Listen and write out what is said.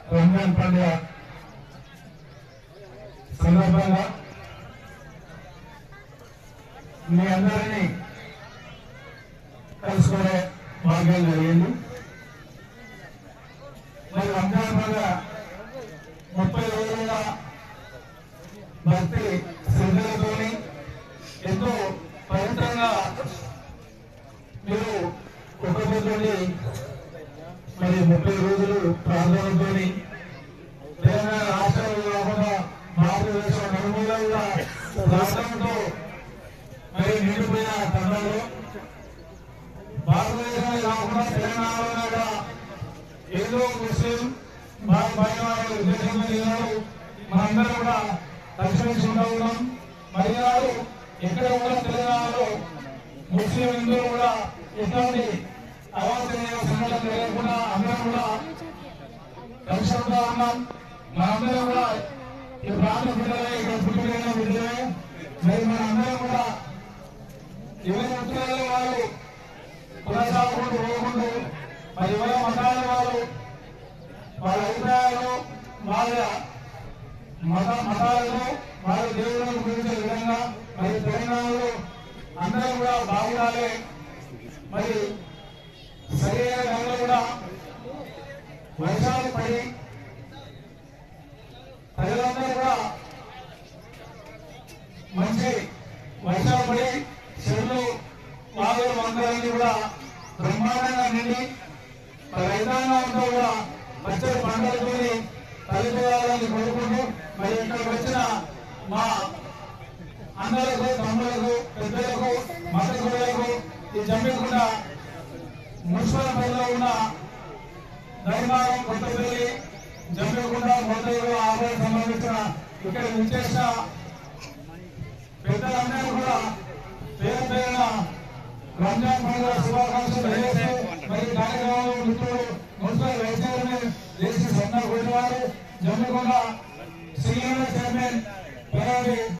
రంజాన్ పండుగ సందర్భంగా మీ అందరినీ కలుసుకునే భాగ్యం జరిగింది మరి రంజాన్ పండుగ ముప్పై రోజులుగా భక్తి శ్రద్ధలతోని ఎంతో పవిత్రంగా మీరు ఒక్కొక్కటి మరి ముప్పై రోజులు ప్రార్థనతోని తెలంగాణ రాష్ట్రంలో కాకుండా భారతదేశం నలుమూల కూడా ప్రార్థనతో మరి నిండిపోయిన తరుణంలో భారతదేశమే కాకుండా తెలంగాణలో కూడా ఏదో ముస్లిం భారత బయట ఉద్దేశంతో ఈనాడు మనందరం కూడా కలిసిమెలిసి ఉంటా ఉన్నాం మరి ఈనాడు ఎక్కడ కూడా తెలంగాణలో ముస్లిం హిందువులు కూడా ఎటువంటి అవాంఛనీయ సంఘటన లేకుండా అందరం కూడా కలిసి ఉంటా ఉన్నాం మనందరం కూడా ఈ ప్రాంత బిడ్డలే ఇక్కడ పుట్టిన బిడ్డలే మరి మనందరం కూడా ఎవరి ఉత్తరాలు వాళ్ళు కొనసాగుకుంటూ పోకుండా మరి ఎవరి మతాల వాళ్ళు వాళ్ళ అభిప్రాయాలు వాళ్ళ మత మతాలను వాళ్ళ దేవులను గురించే విధంగా మరి తెలంగాణలో అందరూ కూడా బాగుండాలి మరి సరైన టైంలో కూడా వర్షాలు పడి ప్రజలందరూ కూడా మంచి వర్షాలు పడి చెరువులు వాగులు వందలన్నీ కూడా బ్రహ్మాండంగా నిండి మరి రైతాంగంతో కూడా పచ్చడి పంటలతోని తల్లిపోవాలని కోరుకుంటూ మరి ఇక్కడికి వచ్చిన మా అన్నలకు తమ్ములకు పెద్దలకు మత గురులకు ఈ జమ్మికుంట మున్సిపల్ పరిధిలో ఉన్న ధర్మారం కొత్తపల్లి జమ్మికుంట మొదలు ఆదాయ సంబంధించిన ఇక్కడ విచ్చేసిన పెద్దలందరూ కూడా పేరు పేరున రంజాన్ పండుగ శుభాకాంక్షలు తెలియజేస్తూ మరి ఈ కార్యక్రమంలో మిత్రులు మున్సిపల్ వైస్ చైర్మన్ జేసీ సన్న వారు జమ్మికొండ సీఎం చైర్మన్ పేరాడి